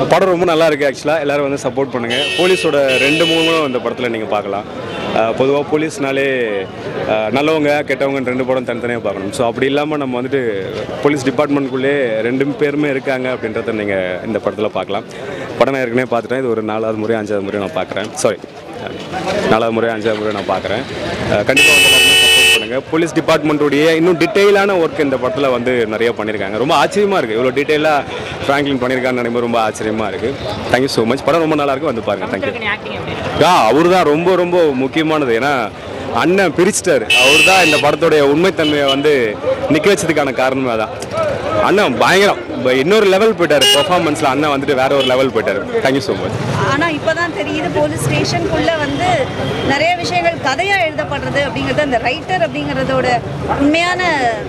படம் ரொம்ப நல்லா இருக்குது ஆக்சுவலாக எல்லாரும் வந்து சப்போர்ட் பண்ணுங்கள் போலீஸோட ரெண்டு மூணும் இந்த படத்தில் நீங்கள் பார்க்கலாம் பொதுவாக போலீஸ்னாலே அஹ், நல்லவங்க கெட்டவங்க ரெண்டு படம் தனித்தனியாக பார்க்கணும் ஸோ அப்படி இல்லாமல் நம்ம வந்துட்டு போலீஸ் டிபார்ட்மெண்ட்குள்ளே ரெண்டு பேருமே இருக்காங்க அப்படின்றத நீங்கள் இந்த படத்தில் பார்க்கலாம் படம் நான் ஏற்கனவே பார்த்துட்டேன் இது ஒரு நாலாவது முறை அஞ்சாவது முறை நான் பார்க்குறேன் சாரி நாலாவது முறை அஞ்சாவது முறை நான் பார்க்குறேன் கண்டிப்பாக வந்து சப்போர்ட் பண்ணுங்கள் போலீஸ் டிபார்ட்மெண்ட்டுடைய இன்னும் டீட்டெயிலான ஒர்க் இந்த படத்தில் வந்து நிறைய பண்ணியிருக்காங்க ரொம்ப ஆச்சரியமாக இருக்குது இவ்வளோ டீட்டெயிலாக ஃப்ராங்க்லின் பண்ணியிருக்கான்னு நினைக்கும் ரொம்ப ஆச்சரியமாக இருக்குது தேங்க்யூ ஸோ மச் படம் ரொம்ப நல்லா இருக்கு வந்து பாருங்கள் தேங்க்யூ ஆ அவர் தான் ரொம்ப ரொம்ப முக்கியமானது ஏன்னா அண்ணன் பிரிச்சிட்டாரு அவர் தான் இந்த படத்துடைய உண்மைத்தன்மையை வந்து நிற்க வச்சதுக்கான காரணமே அதான் அண்ணன் பயங்கரம் இப்ப இன்னொரு லெவல் போயிட்டாரு பெர்ஃபார்மன்ஸில் அண்ணன் வந்துட்டு வேற ஒரு லெவல் போயிட்டாரு தேங்க்யூ ஸோ மச் ஆனால் இப்போ தான் தெரியுது போலீஸ் ஸ்டேஷனுக்குள்ளே வந்து நிறைய விஷயங்கள் கதையாக எழுதப்படுறது அப்படிங்கிறது அந்த ரைட்டர் அப்படிங்கிறதோட உண்மையான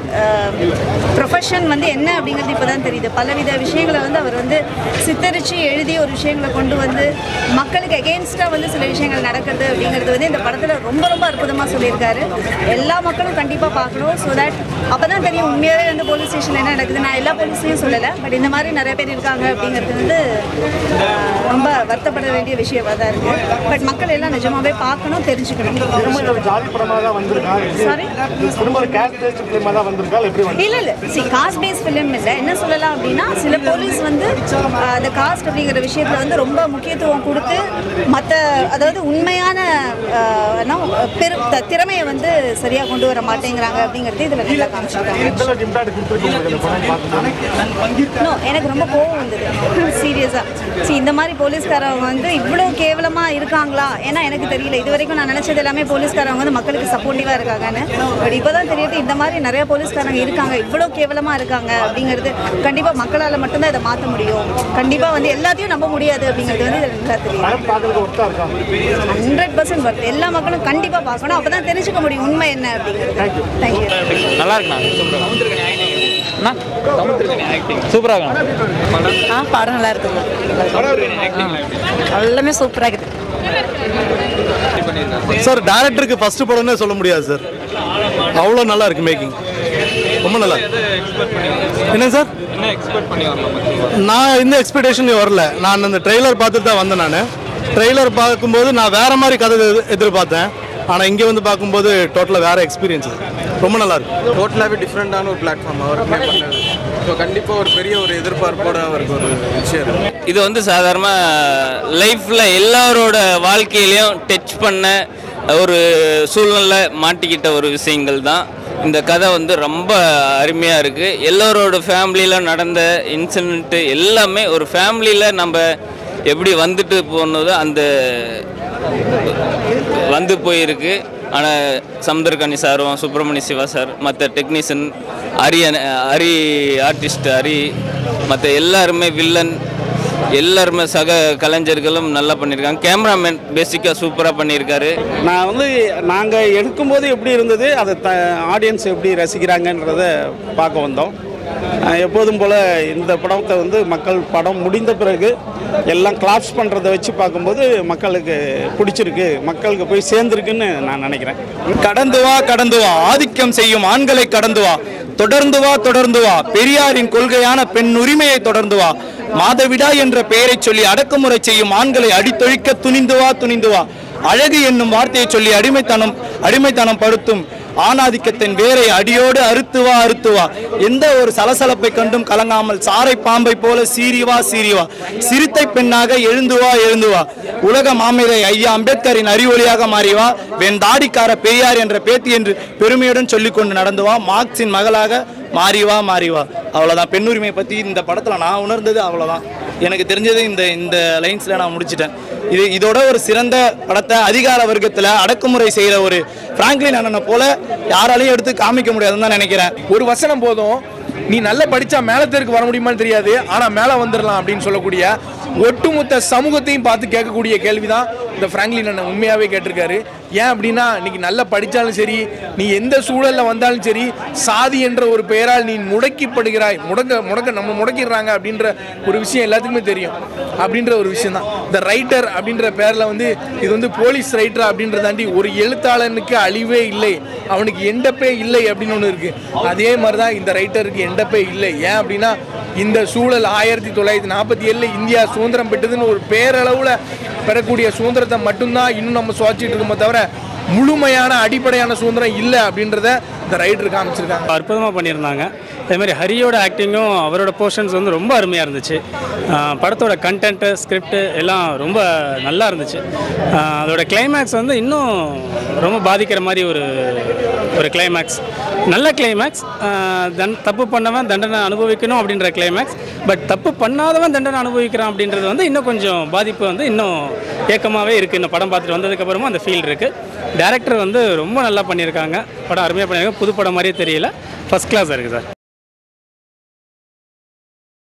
ப்ரொஃபஷன் வந்து என்ன அப்படிங்கிறது இப்போ தான் தெரியுது பலவித விஷயங்களை வந்து அவர் வந்து சித்தரித்து எழுதி ஒரு விஷயங்களை கொண்டு வந்து மக்களுக்கு எகெயின்ஸ்டாக வந்து சில விஷயங்கள் நடக்குது அப்படிங்கிறது வந்து இந்த படத்தில் ரொம்ப ரொம்ப அற்புதமாக சொல்லியிருக்காரு எல்லா மக்களும் கண்டிப்பாக பார்க்கணும் ஸோ தட் அப்போ தான் தெரியும் உண்மையாகவே வந்து போலீஸ் ஸ்டேஷனில் என்ன நடக்குது நான் எல்லா போலீஸையும் சொல்லலை பட் இந்த மாதிரி நிறைய பேர் இருக்காங்க அப்படிங்கிறது வந்து ஆஹ், ரொம்ப வருத்தப்பட வேண்டிய விஷயமா தான் இருக்குது பட் மக்கள் எல்லாம் நிஜமாவே பார்க்கணும் தெரிஞ்சுக்கணும் ரொம்ப ஒரு ஜாதி படமாக தான் வந்திருக்கா Sorry? இது திரும்ப ஒரு கேஸ்ட் பேஸ்ட் ஃபிலிமாக தான் வந்திருக்கா இல்லை எப்படி வந்து இல்ல இல்ல சி காஸ்ட் பேஸ் ஃபிலிம் இல்லை என்ன சொல்லலாம் அப்படின்னா சில போலீஸ் வந்து ஆஹ், அந்த காஸ்ட் அப்படிங்கிற விஷயத்துல வந்து ரொம்ப முக்கியத்துவம் கொடுத்து மற்ற அதாவது உண்மையான ஆஹ், என்ன, பெரு த- திறமையை வந்து சரியா கொண்டு வர மாட்டேங்கிறாங்க அப்படிங்கிறது இதுல நல்லா காமிச்சிருக்காங்க எந்த இம்பாக்ட் கொடுத்துருக்கீங்க இந்த படம் பார்க்கும்போது நோ எனக்கு ரொம்ப கோவம் வந்தது சீரியஸாக சி இந்த மாதிரி போலீஸ்காரவங்க வந்து இவ்வளோ கேவலமாக இருக்காங்களா ஏன்னா எனக்கு தெரியல இது வரைக்கும் நான் நினச்சது எல்லாமே போலீஸ்காரவங்க வந்து மக்களுக்கு சப்போர்ட்டிவாக இருக்காங்கன்னு பட் இப்போ தான் தெரியுது இந்த மாதிரி நிறைய போலீஸ்காரங்க இருக்காங்க இவ்வளோ கேவலமாக இருக்காங்க அப்படிங்கிறது கண்டிப்பாக மக்களால் மட்டும்தான் இதை மாற்ற முடியும் கண்டிப்பாக வந்து எல்லாத்தையும் நம்ப முடியாது அப்படிங்கிறது வந்து இதில் நல்லா தெரியும் படம் பார்க்கறதுக்கு ஒர்த்தாக இருக்கா ஹண்ட்ரட் பர்சன்ட் வருது எல்லா மக்களும் கண்டிப்பாக பார்க்கணும் அப்போ தான் தெரிஞ்சுக்க முடியும் உண்மை என்ன அப்படிங்கிறது தேங்க்யூ நல்லா இருக்குண்ணா அண்ணா சூப்பராக இருக்கணும் ஆ படம் நல்லா இருக்குங்க எல்லாமே சூப்பராக இருக்குது சார் டேரக்டருக்கு ஃபர்ஸ்ட் படம்னே சொல்ல முடியாது சார் அவ்வளோ நல்லா இருக்கு மேக்கிங் ரொம்ப நல்லா இருக்கு. என்ன சார் நான் இந்த எக்ஸ்பெக்டேஷன் வரல நான் அந்த ட்ரெய்லர் பார்த்துட்டு தான் வந்தேன் நான் ட்ரெய்லர் பார்க்கும்போது நான் வேற மாதிரி கதை எதிர்- எதிர்பார்த்தேன் ஆனால் இங்கே வந்து பார்க்கும்போது டோட்டலாக வேற எக்ஸ்பீரியன்ஸ் ரொம்ப நல்லா இருக்கு டோட்டலாகவே டிஃப்ரெண்ட்டான ஒரு பிளாட்ஃபார்ம் அவர் பண்ணது ஸோ கண்டிப்பாக ஒரு பெரிய ஒரு எதிர்பார்ப்போட அவருக்கு ஒரு விஷயம் இருக்கு இது வந்து சாதாரண லைஃப்பில் எல்லாரோட வாழ்க்கையிலையும் டச் பண்ண ஒரு சூழ்நிலை மாட்டிக்கிட்ட ஒரு விஷயங்கள் தான் இந்த கதை வந்து ரொம்ப அருமையாக இருக்குது எல்லோரோட ஃபேமிலியில் நடந்த இன்சிடெண்ட்டு எல்லாமே ஒரு ஃபேமிலியில் நம்ம எப்படி வந்துட்டு போனதோ அந்த வந்து போயிருக்கு ஆனால் சமுத்திரகனி சாரும் சுப்பிரமணிய சிவா சார் மற்ற டெக்னீஷியன் ஹரி அண்ண- ஹரி ஆர்டிஸ்ட் ஹரி மற்ற எல்லாருமே வில்லன் எல்லாருமே சக கலைஞர்களும் நல்லா பண்ணியிருக்காங்க கேமராமேன் பேசிக்காக சூப்பராக பண்ணியிருக்காரு நான் வந்து நாங்கள் எடுக்கும்போது எப்படி இருந்தது அதை த ஆடியன்ஸ் எப்படி ரசிக்கிறாங்கன்றத பார்க்க வந்தோம் அஹ் எப்போதும் போல் இந்த படத்தை வந்து மக்கள் படம் முடிந்த பிறகு எல்லாம் கிளாப்ஸ் பண்ணுறதை வச்சு பார்க்கும்போது மக்களுக்கு பிடிச்சிருக்கு மக்களுக்கு போய் சேர்ந்துருக்குன்னு நான் நினைக்கிறேன் கடந்து வா கடந்து வா ஆதிக்கம் செய்யும் ஆண்களை கடந்து வா தொடர்ந்து வா தொடர்ந்து வா பெரியாரின் கொள்கையான பெண் உரிமையை தொடர்ந்து வா மாதவிடா என்ற பெயரை சொல்லி அடக்குமுறை செய்யும் ஆண்களை அடித்தொழிக்க துணிந்து வா துணிந்து வா அழகு என்னும் வார்த்தையை சொல்லி அடிமைத்தனம் அடிமைத்தனம் படுத்தும் ஆணாதிக்கத்தின் வேரை அடியோடு அறுத்து வா அறுத்து வா எந்த ஒரு சலசலப்பை கண்டும் கலங்காமல் சாரை பாம்பை போல சீறி வா சீறி வா சிறுத்தை பெண்ணாக எழுந்து வா எழுந்து வா உலக மாமேதை ஐயா அம்பேத்கரின் அறிவொளியாக மாறி வா வெண் தாடிக்கார பெரியார் என்ற பேத்தி என்று பெருமையுடன் சொல்லிக்கொண்டு நடந்து வா மார்க்சின் மகளாக மாறி வா மாறி வா அவ்வளோதான் பெண் உரிமை பற்றி இந்த படத்தில் நான் உணர்ந்தது அவ்வளோதான் எனக்கு தெரிஞ்சது இந்த இந்த லைன்ஸில் நான் முடிச்சிட்டேன் இது இதோட ஒரு சிறந்த படத்தை அதிகார வர்க்கத்தில் அடக்குமுறை செய்கிற ஒரு பிராங்க்லின் அண்ணனை போல யாராலையும் எடுத்து காமிக்க முடியாதுன்னு தான் நினைக்கிறேன் ஒரு வசனம் போதும் நீ நல்லா படிச்சா மேல தெருக்கு வர முடியுமான்னு தெரியாது ஆனா மேல வந்துடலாம் அப்படின்னு சொல்லக்கூடிய ஒட்டுமொத்த சமூகத்தையும் பார்த்து கேட்கக்கூடிய கேள்விதான் இந்த ஃப்ராங்க்லின் அண்ணன் உண்மையாகவே கேட்டிருக்காரு ஏன் அப்படின்னா இன்னைக்கு நல்லா படித்தாலும் சரி நீ எந்த சூழலில் வந்தாலும் சரி சாதி என்ற ஒரு பெயரால் நீ முடக்கிப்படுகிறாய் முடக்க முடக்க நம்ம முடக்கிடுறாங்க அப்படின்ற ஒரு விஷயம் எல்லாத்துக்குமே தெரியும் அப்படின்ற ஒரு விஷயம் தான் இந்த ரைட்டர் அப்படின்ற பேரில் வந்து இது வந்து போலீஸ் ரைட்டர் அப்படின்றதாண்டி ஒரு எழுத்தாளனுக்கு அழிவே இல்லை அவனுக்கு எண்டப்பே இல்லை அப்படின்னு ஒன்று இருக்குது அதே மாதிரி தான் இந்த ரைட்டருக்கு எண்டப்பே இல்லை ஏன் அப்படின்னா இந்த சூழல் ஆயிரத்தி தொள்ளாயிரத்தி நாற்பத்தி ஏழில் இந்தியா சுதந்திரம் பெற்றதுன்னு ஒரு பேரளவில் பெறக்கூடிய சுதந்திரத்தை மட்டும்தான் இன்னும் நம்ம சுவாச்சிட்டு இருக்கோமே தவிர முழுமையான அடிப்படையான சுதந்திரம் இல்லை அப்படின்றத இந்த ரைட்டர் காமிச்சிருக்காங்க அற்புதமாக பண்ணியிருந்தாங்க அதே மாதிரி ஹரியோட ஆக்டிங்கும் அவரோட போர்ஷன்ஸ் வந்து ரொம்ப அருமையாக இருந்துச்சு ஆஹ் படத்தோட கண்டென்ட்டு ஸ்கிரிப்ட் எல்லாம் ரொம்ப நல்லா இருந்துச்சு ஆஹ் அதோட கிளைமேக்ஸ் வந்து இன்னும் ரொம்ப பாதிக்கிற மாதிரி ஒரு ஒரு கிளைமேக்ஸ் நல்ல கிளைமேக்ஸ் தன் தப்பு பண்ணவன் தண்டனை அனுபவிக்கணும் அப்படின்ற கிளைமேக்ஸ் பட் தப்பு பண்ணாதவன் தண்டனை அனுபவிக்கிறான் அப்படின்றது வந்து இன்னும் கொஞ்சம் பாதிப்பு வந்து இன்னும் ஏக்கமாகவே இருக்குது இந்த படம் பார்த்துட்டு வந்ததுக்கப்புறமா அந்த ஃபீல் இருக்குது டேரக்டர் வந்து ரொம்ப நல்லா பண்ணியிருக்காங்க படம் அருமையாக பண்ணியிருக்காங்க புது படம் மாதிரியே தெரியல ஃபஸ்ட் கிளாஸாக இருக்குது சார்